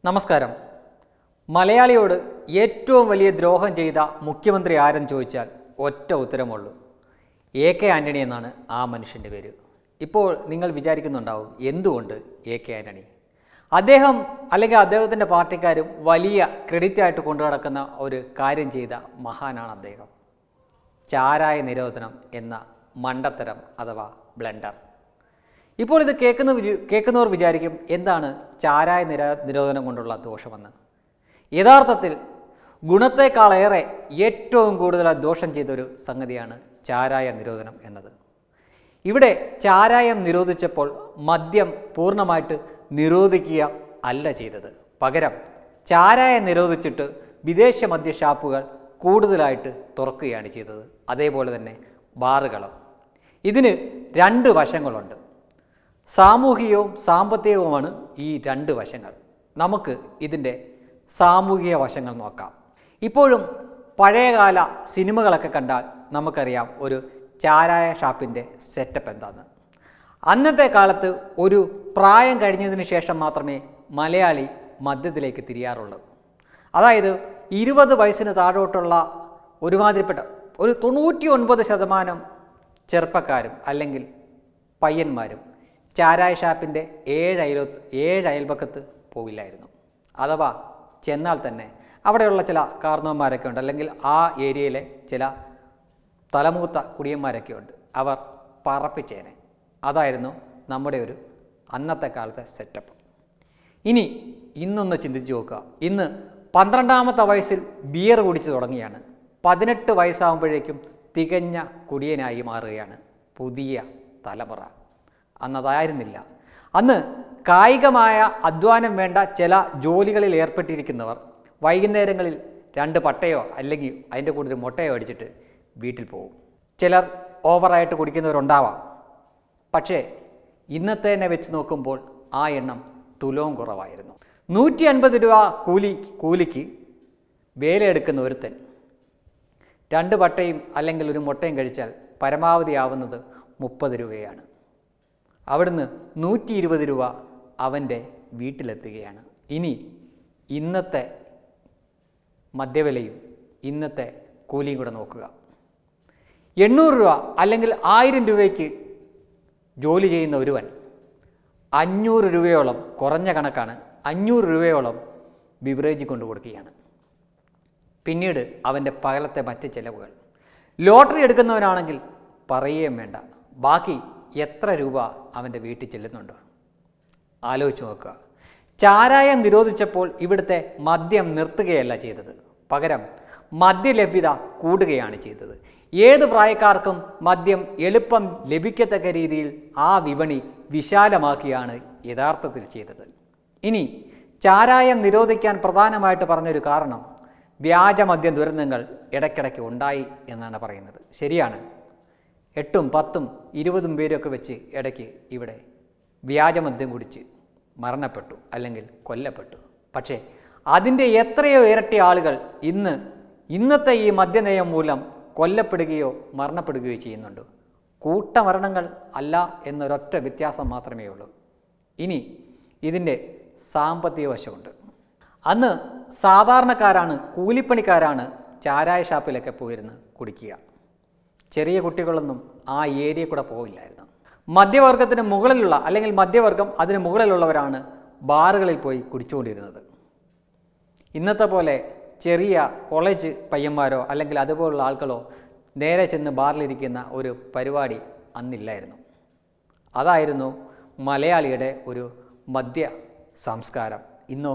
നമസ്കാരം മലയാളിയോട് ഏറ്റവും വലിയ ദ്രോഹം ചെയ്ത മുഖ്യമന്ത്രി ആരെന്ന് ചോദിച്ചാൽ ഒറ്റ ഉത്തരമുള്ളൂ എ കെ ആൻ്റണി എന്നാണ് ആ മനുഷ്യൻ്റെ പേര് ഇപ്പോൾ നിങ്ങൾ വിചാരിക്കുന്നുണ്ടാവും എന്തുകൊണ്ട് എ കെ ആൻ്റണി അദ്ദേഹം അല്ലെങ്കിൽ അദ്ദേഹത്തിൻ്റെ പാർട്ടിക്കാരും വലിയ ക്രെഡിറ്റ് ആയിട്ട് കൊണ്ടു നടക്കുന്ന ഒരു കാര്യം ചെയ്ത മഹാനാണ് അദ്ദേഹം ചാരായ നിരോധനം എന്ന മണ്ടത്തരം അഥവാ ബ്ലണ്ടർ ഇപ്പോൾ ഇത് കേൾക്കുന്ന വിച- കേൾക്കുന്നവർ വിചാരിക്കും എന്താണ് ചാരായ നിര നിരോധനം കൊണ്ടുള്ള ദോഷമെന്ന് യഥാർത്ഥത്തിൽ ഗുണത്തേക്കാളേറെ ഏറ്റവും കൂടുതൽ ദോഷം ചെയ്തൊരു സംഗതിയാണ് ചാരായ നിരോധനം എന്നത് ഇവിടെ ചാരായം നിരോധിച്ചപ്പോൾ മദ്യം പൂർണ്ണമായിട്ട് നിരോധിക്കുക അല്ല ചെയ്തത് പകരം ചാരായ നിരോധിച്ചിട്ട് വിദേശ മദ്യ ഷാപ്പുകൾ കൂടുതലായിട്ട് തുറക്കുകയാണ് ചെയ്തത് അതേപോലെ തന്നെ ബാറുകളും ഇതിന് രണ്ട് വശങ്ങളുണ്ട് സാമൂഹികവും സാമ്പത്തികവുമാണ് ഈ രണ്ട് വശങ്ങൾ നമുക്ക് ഇതിൻ്റെ സാമൂഹിക വശങ്ങൾ നോക്കാം ഇപ്പോഴും പഴയകാല സിനിമകളൊക്കെ കണ്ടാൽ നമുക്കറിയാം ഒരു ചാരായ ഷാപ്പിൻ്റെ സെറ്റപ്പ് എന്താണെന്ന് അന്നത്തെ കാലത്ത് ഒരു പ്രായം കഴിഞ്ഞതിന് ശേഷം മാത്രമേ മലയാളി മദ്യത്തിലേക്ക് തിരിയാറുള്ളൂ അതായത് ഇരുപത് വയസ്സിന് താഴോട്ടുള്ള ഒരുമാതിരിപ്പെട്ട ഒരു തൊണ്ണൂറ്റി ഒൻപത് ശതമാനം ചെറുപ്പക്കാരും അല്ലെങ്കിൽ പയ്യന്മാരും ചാരായ ഷാപ്പിൻ്റെ ഏഴ് അയലോ ഏഴ് അയൽപക്കത്ത് പോവില്ലായിരുന്നു അഥവാ ചെന്നാൽ തന്നെ അവിടെയുള്ള ചില കാർന്നവന്മാരൊക്കെ ഉണ്ട് അല്ലെങ്കിൽ ആ ഏരിയയിലെ ചില തലമൂത്ത കുടിയന്മാരൊക്കെ ഉണ്ട് അവർ പറപ്പിച്ചേനെ അതായിരുന്നു നമ്മുടെ ഒരു അന്നത്തെ കാലത്തെ സെറ്റപ്പ് ഇനി ഇന്നൊന്ന് ചിന്തിച്ച് നോക്കുക ഇന്ന് പന്ത്രണ്ടാമത്തെ വയസ്സിൽ ബിയർ കുടിച്ചു തുടങ്ങിയാണ് പതിനെട്ട് വയസ്സാകുമ്പോഴേക്കും തികഞ്ഞ കുടിയനായി മാറുകയാണ് പുതിയ തലമുറ അന്നതായിരുന്നില്ല അന്ന് കായികമായ അധ്വാനം വേണ്ട ചില ജോലികളിൽ ഏർപ്പെട്ടിരിക്കുന്നവർ വൈകുന്നേരങ്ങളിൽ രണ്ട് പട്ടയോ അല്ലെങ്കിൽ അതിൻ്റെ കൂടെ ഒരു മുട്ടയോ അടിച്ചിട്ട് വീട്ടിൽ പോകും ചിലർ ഓവറായിട്ട് കുടിക്കുന്നവരുണ്ടാവാം പക്ഷേ ഇന്നത്തെ തന്നെ വെച്ച് നോക്കുമ്പോൾ ആ എണ്ണം തുലവും കുറവായിരുന്നു നൂറ്റി അൻപത് രൂപ കൂലി കൂലിക്ക് വേലയെടുക്കുന്ന ഒരുത്തൻ രണ്ട് പട്ടയും അല്ലെങ്കിൽ ഒരു മുട്ടയും കഴിച്ചാൽ പരമാവധി ആവുന്നത് മുപ്പത് രൂപയാണ് അവിടുന്ന് നൂറ്റി ഇരുപത് രൂപ അവൻ്റെ വീട്ടിലെത്തുകയാണ് ഇനി ഇന്നത്തെ മദ്യവിലയും ഇന്നത്തെ കൂലിയും കൂടെ നോക്കുക എണ്ണൂറ് രൂപ അല്ലെങ്കിൽ ആയിരം രൂപയ്ക്ക് ജോലി ചെയ്യുന്ന ഒരുവൻ അഞ്ഞൂറ് രൂപയോളം കുറഞ്ഞ കണക്കാണ് അഞ്ഞൂറ് രൂപയോളം ബിവറേജ് കൊണ്ടു കൊടുക്കുകയാണ് പിന്നീട് അവൻ്റെ പകലത്തെ മറ്റ് ചിലവുകൾ ലോട്ടറി എടുക്കുന്നവനാണെങ്കിൽ പറയുകയും വേണ്ട ബാക്കി എത്ര രൂപ അവൻ്റെ വീട്ടിൽ ചെല്ലുന്നുണ്ട് ആലോചിച്ച് നോക്കുക ചാരായം നിരോധിച്ചപ്പോൾ ഇവിടുത്തെ മദ്യം നിർത്തുകയല്ല ചെയ്തത് പകരം മദ്യലഭ്യത കൂടുകയാണ് ചെയ്തത് ഏത് പ്രായക്കാർക്കും മദ്യം എളുപ്പം ലഭിക്കത്തക്ക രീതിയിൽ ആ വിപണി വിശാലമാക്കിയാണ് യഥാർത്ഥത്തിൽ ചെയ്തത് ഇനി ചാരായം നിരോധിക്കാൻ പ്രധാനമായിട്ട് പറഞ്ഞൊരു കാരണം വ്യാജമദ്യ ദുരന്തങ്ങൾ ഇടയ്ക്കിടയ്ക്ക് ഉണ്ടായി എന്നാണ് പറയുന്നത് ശരിയാണ് എട്ടും പത്തും ഇരുപതും പേരൊക്കെ വെച്ച് ഇടയ്ക്ക് ഇവിടെ വ്യാജമദ്യം കുടിച്ച് മരണപ്പെട്ടു അല്ലെങ്കിൽ കൊല്ലപ്പെട്ടു പക്ഷേ അതിൻ്റെ എത്രയോ ഇരട്ടി ആളുകൾ ഇന്ന് ഇന്നത്തെ ഈ മദ്യനയം മൂലം കൊല്ലപ്പെടുകയോ മരണപ്പെടുകയോ ചെയ്യുന്നുണ്ട് കൂട്ടമരണങ്ങൾ അല്ല എന്നൊരൊറ്റ വ്യത്യാസം മാത്രമേ ഉള്ളൂ ഇനി ഇതിൻ്റെ സാമ്പത്തിക വശമുണ്ട് അന്ന് സാധാരണക്കാരാണ് കൂലിപ്പണിക്കാരാണ് ചാരായ ഷാപ്പിലൊക്കെ പോയിരുന്ന് കുടിക്കുക ചെറിയ കുട്ടികളൊന്നും ആ ഏരിയ കൂടെ പോയില്ലായിരുന്നു മധ്യവർഗത്തിന് മുകളിലുള്ള അല്ലെങ്കിൽ മധ്യവർഗം അതിന് മുകളിലുള്ളവരാണ് ബാറുകളിൽ പോയി കുടിച്ചുകൊണ്ടിരുന്നത് ഇന്നത്തെ പോലെ ചെറിയ കോളേജ് പയ്യന്മാരോ അല്ലെങ്കിൽ അതുപോലുള്ള ആൾക്കാരോ നേരെ ചെന്ന് ബാറിലിരിക്കുന്ന ഒരു പരിപാടി അന്നില്ലായിരുന്നു അതായിരുന്നു മലയാളിയുടെ ഒരു മദ്യ സംസ്കാരം ഇന്നോ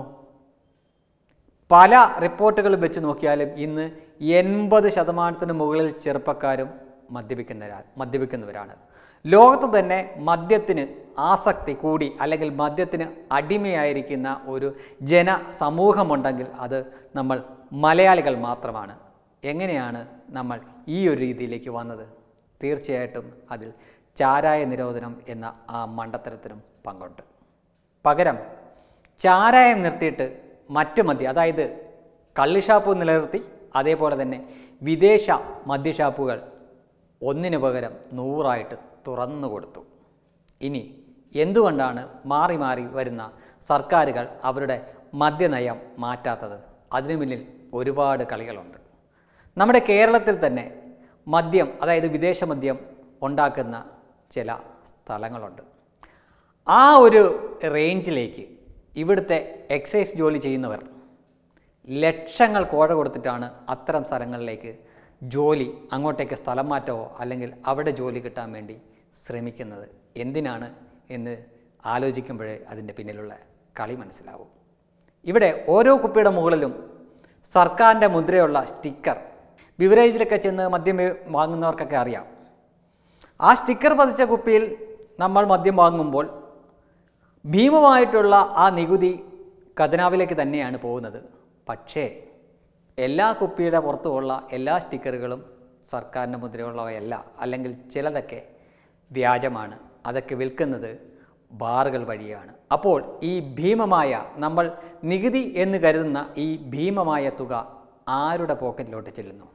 പല റിപ്പോർട്ടുകൾ വെച്ച് നോക്കിയാലും ഇന്ന് എൺപത് ശതമാനത്തിന് മുകളിൽ ചെറുപ്പക്കാരും മദ്യപിക്കുന്നവരാ മദ്യപിക്കുന്നവരാണ് ലോകത്ത് തന്നെ മദ്യത്തിന് ആസക്തി കൂടി അല്ലെങ്കിൽ മദ്യത്തിന് അടിമയായിരിക്കുന്ന ഒരു ജന സമൂഹമുണ്ടെങ്കിൽ അത് നമ്മൾ മലയാളികൾ മാത്രമാണ് എങ്ങനെയാണ് നമ്മൾ ഈ ഒരു രീതിയിലേക്ക് വന്നത് തീർച്ചയായിട്ടും അതിൽ ചാരായ നിരോധനം എന്ന ആ മണ്ടത്തരത്തിനും പങ്കുണ്ട് പകരം ചാരായം നിർത്തിയിട്ട് മറ്റ് മദ്യ അതായത് കള്ളിഷാപ്പ് നിലനിർത്തി അതേപോലെ തന്നെ വിദേശ മദ്യഷാപ്പുകൾ ഒന്നിനു പകരം നൂറായിട്ട് തുറന്നു കൊടുത്തു ഇനി എന്തുകൊണ്ടാണ് മാറി മാറി വരുന്ന സർക്കാരുകൾ അവരുടെ മദ്യനയം മാറ്റാത്തത് അതിനു മുന്നിൽ ഒരുപാട് കളികളുണ്ട് നമ്മുടെ കേരളത്തിൽ തന്നെ മദ്യം അതായത് വിദേശ മദ്യം ഉണ്ടാക്കുന്ന ചില സ്ഥലങ്ങളുണ്ട് ആ ഒരു റേഞ്ചിലേക്ക് ഇവിടുത്തെ എക്സൈസ് ജോലി ചെയ്യുന്നവർ ലക്ഷങ്ങൾ കോഴ കൊടുത്തിട്ടാണ് അത്തരം സ്ഥലങ്ങളിലേക്ക് ജോലി അങ്ങോട്ടേക്ക് സ്ഥലം മാറ്റമോ അല്ലെങ്കിൽ അവിടെ ജോലി കിട്ടാൻ വേണ്ടി ശ്രമിക്കുന്നത് എന്തിനാണ് എന്ന് ആലോചിക്കുമ്പോഴേ അതിൻ്റെ പിന്നിലുള്ള കളി മനസ്സിലാവും ഇവിടെ ഓരോ കുപ്പിയുടെ മുകളിലും സർക്കാരിൻ്റെ മുദ്രയുള്ള സ്റ്റിക്കർ ബിവറേജിലൊക്കെ ചെന്ന് മദ്യം വാങ്ങുന്നവർക്കൊക്കെ അറിയാം ആ സ്റ്റിക്കർ പതിച്ച കുപ്പിയിൽ നമ്മൾ മദ്യം വാങ്ങുമ്പോൾ ഭീമമായിട്ടുള്ള ആ നികുതി ഖജനാവിലേക്ക് തന്നെയാണ് പോകുന്നത് പക്ഷേ എല്ലാ കുപ്പിയുടെ പുറത്തുമുള്ള എല്ലാ സ്റ്റിക്കറുകളും സർക്കാരിൻ്റെ മുദ്രയുള്ളവയല്ല അല്ലെങ്കിൽ ചിലതൊക്കെ വ്യാജമാണ് അതൊക്കെ വിൽക്കുന്നത് ബാറുകൾ വഴിയാണ് അപ്പോൾ ഈ ഭീമമായ നമ്മൾ നികുതി എന്ന് കരുതുന്ന ഈ ഭീമമായ തുക ആരുടെ പോക്കറ്റിലോട്ട് ചെല്ലുന്നു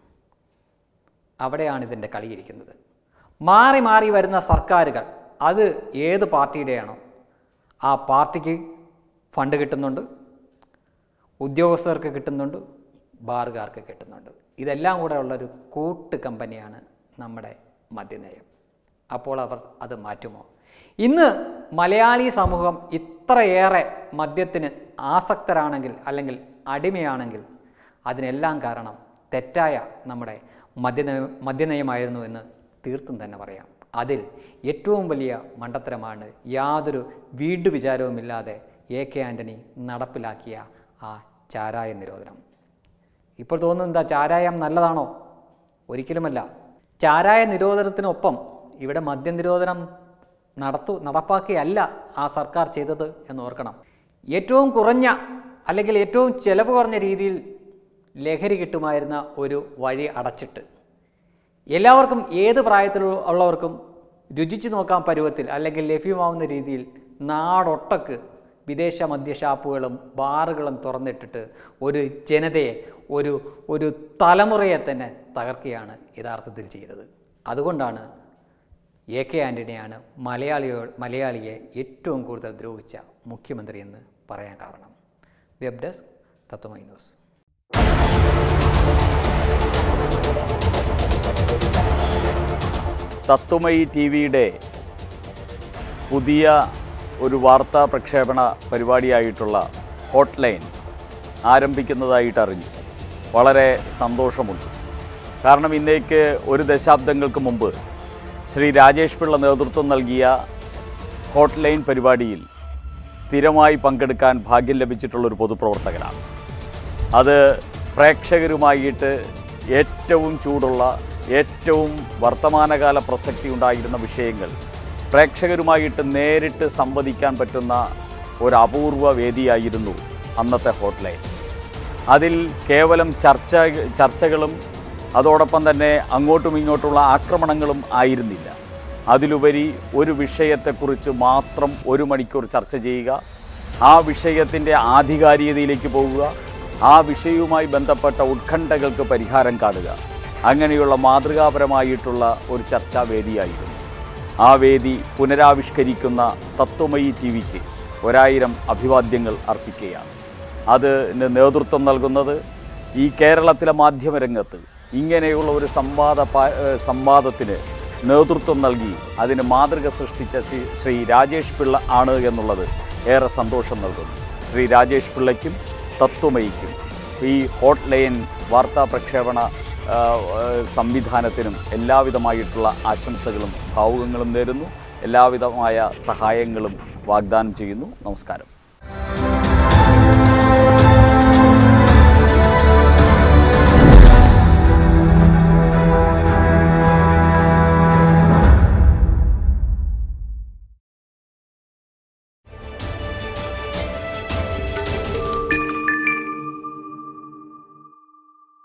അവിടെയാണ് ഇതിൻ്റെ കളിയിരിക്കുന്നത് മാറി മാറി വരുന്ന സർക്കാരുകൾ അത് ഏത് പാർട്ടിയുടെയാണോ ആ പാർട്ടിക്ക് ഫണ്ട് കിട്ടുന്നുണ്ട് ഉദ്യോഗസ്ഥർക്ക് കിട്ടുന്നുണ്ട് ബാറുകാർക്ക് കിട്ടുന്നുണ്ട് ഇതെല്ലാം കൂടെ ഉള്ളൊരു കൂട്ട് കമ്പനിയാണ് നമ്മുടെ മദ്യനയം അപ്പോൾ അവർ അത് മാറ്റുമോ ഇന്ന് മലയാളി സമൂഹം ഇത്രയേറെ മദ്യത്തിന് ആസക്തരാണെങ്കിൽ അല്ലെങ്കിൽ അടിമയാണെങ്കിൽ അതിനെല്ലാം കാരണം തെറ്റായ നമ്മുടെ മദ്യനയ മദ്യനയമായിരുന്നു എന്ന് തീർത്തും തന്നെ പറയാം അതിൽ ഏറ്റവും വലിയ മണ്ടത്തരമാണ് യാതൊരു വീണ്ടു വിചാരവുമില്ലാതെ എ കെ ആൻ്റണി നടപ്പിലാക്കിയ ആ ചാരായ നിരോധനം ഇപ്പോൾ തോന്നുന്നത് എന്താ ചാരായം നല്ലതാണോ ഒരിക്കലുമല്ല ചാരായ നിരോധനത്തിനൊപ്പം ഇവിടെ മദ്യ നിരോധനം നടത്തു നടപ്പാക്കിയല്ല ആ സർക്കാർ ചെയ്തത് എന്ന് ഓർക്കണം ഏറ്റവും കുറഞ്ഞ അല്ലെങ്കിൽ ഏറ്റവും ചെലവ് കുറഞ്ഞ രീതിയിൽ ലഹരി കിട്ടുമായിരുന്ന ഒരു വഴി അടച്ചിട്ട് എല്ലാവർക്കും ഏത് പ്രായത്തിൽ ഉള്ളവർക്കും രുചിച്ചു നോക്കാൻ പരുവത്തിൽ അല്ലെങ്കിൽ ലഭ്യമാവുന്ന രീതിയിൽ നാടൊട്ടക്ക് വിദേശ മദ്യഷാപ്പുകളും ബാറുകളും തുറന്നിട്ടിട്ട് ഒരു ജനതയെ ഒരു ഒരു തലമുറയെ തന്നെ തകർക്കുകയാണ് യഥാർത്ഥത്തിൽ ചെയ്തത് അതുകൊണ്ടാണ് എ കെ ആൻ്റണിയാണ് മലയാളിയോ മലയാളിയെ ഏറ്റവും കൂടുതൽ ദ്രോഹിച്ച മുഖ്യമന്ത്രി എന്ന് പറയാൻ കാരണം web desk Tatwamayi news Tatwamayi T വിയുടെ പുതിയ ഒരു വാർത്താ പ്രക്ഷേപണ പരിപാടിയായിട്ടുള്ള ഹോട്ട് ലൈൻ ആരംഭിക്കുന്നതായിട്ട് അറിഞ്ഞു വളരെ സന്തോഷമുണ്ട് കാരണം ഇന്നേക്ക് ഒരു ദശാബ്ദങ്ങൾക്ക് മുമ്പ് ശ്രീ രാജേഷ് പിള്ള നേതൃത്വം നൽകിയ ഹോട്ട് ലൈൻ പരിപാടിയിൽ സ്ഥിരമായി പങ്കെടുക്കാൻ ഭാഗ്യം ലഭിച്ചിട്ടുള്ളൊരു പൊതുപ്രവർത്തകനാണ് അത് പ്രേക്ഷകരുമായിട്ട് ഏറ്റവും ചൂടുള്ള ഏറ്റവും വർത്തമാനകാല പ്രസക്തി ഉണ്ടായിരുന്ന വിഷയങ്ങൾ പ്രേക്ഷകരുമായിട്ട് നേരിട്ട് സംവദിക്കാൻ പറ്റുന്ന ഒരു അപൂർവ വേദിയായിരുന്നു അന്നത്തെ ഹോട്ട്ലൈൻ അതിൽ കേവലം ചർച്ച ചർച്ചകളും അതോടൊപ്പം തന്നെ അങ്ങോട്ടും ഇങ്ങോട്ടുള്ള ആക്രമണങ്ങളും ആയിരുന്നില്ല അതിലുപരി ഒരു വിഷയത്തെക്കുറിച്ച് മാത്രം ഒരു മണിക്കൂർ ചർച്ച ചെയ്യുക ആ വിഷയത്തിൻ്റെ ആധികാരികതയിലേക്ക് പോവുക ആ വിഷയവുമായി ബന്ധപ്പെട്ട ഉത്കണ്ഠകൾക്ക് പരിഹാരം കാണുക അങ്ങനെയുള്ള മാതൃകാപരമായിട്ടുള്ള ഒരു ചർച്ചാ വേദിയായിരുന്നു ആ വേദി പുനരാവിഷ്കരിക്കുന്ന തത്വമയി ടി വിക്ക് ഒരായിരം അഭിവാദ്യങ്ങൾ അർപ്പിക്കുകയാണ് അതിന് നേതൃത്വം നൽകുന്നത് ഈ കേരളത്തിലെ മാധ്യമരംഗത്ത് ഇങ്ങനെയുള്ള ഒരു സംവാദ പാ- ഏഹ് സംവാദത്തിന് നേതൃത്വം നൽകി അതിന് മാതൃക സൃഷ്ടിച്ച ശ്രീ ശ്രീ രാജേഷ് പിള്ള ആണ് എന്നുള്ളത് ഏറെ സന്തോഷം നൽകുന്നു ശ്രീ രാജേഷ് പിള്ളയ്ക്കും തത്വമയിക്കും ഈ ഹോട്ട് ലൈൻ വാർത്താ പ്രക്ഷേപണ ആ, ആ, സംവിധാനത്തിനും എല്ലാവിധമായിട്ടുള്ള ആശംസകളും ഭാവുകങ്ങളും നേരുന്നു എല്ലാവിധമായ സഹായങ്ങളും വാഗ്ദാനം ചെയ്യുന്നു നമസ്കാരം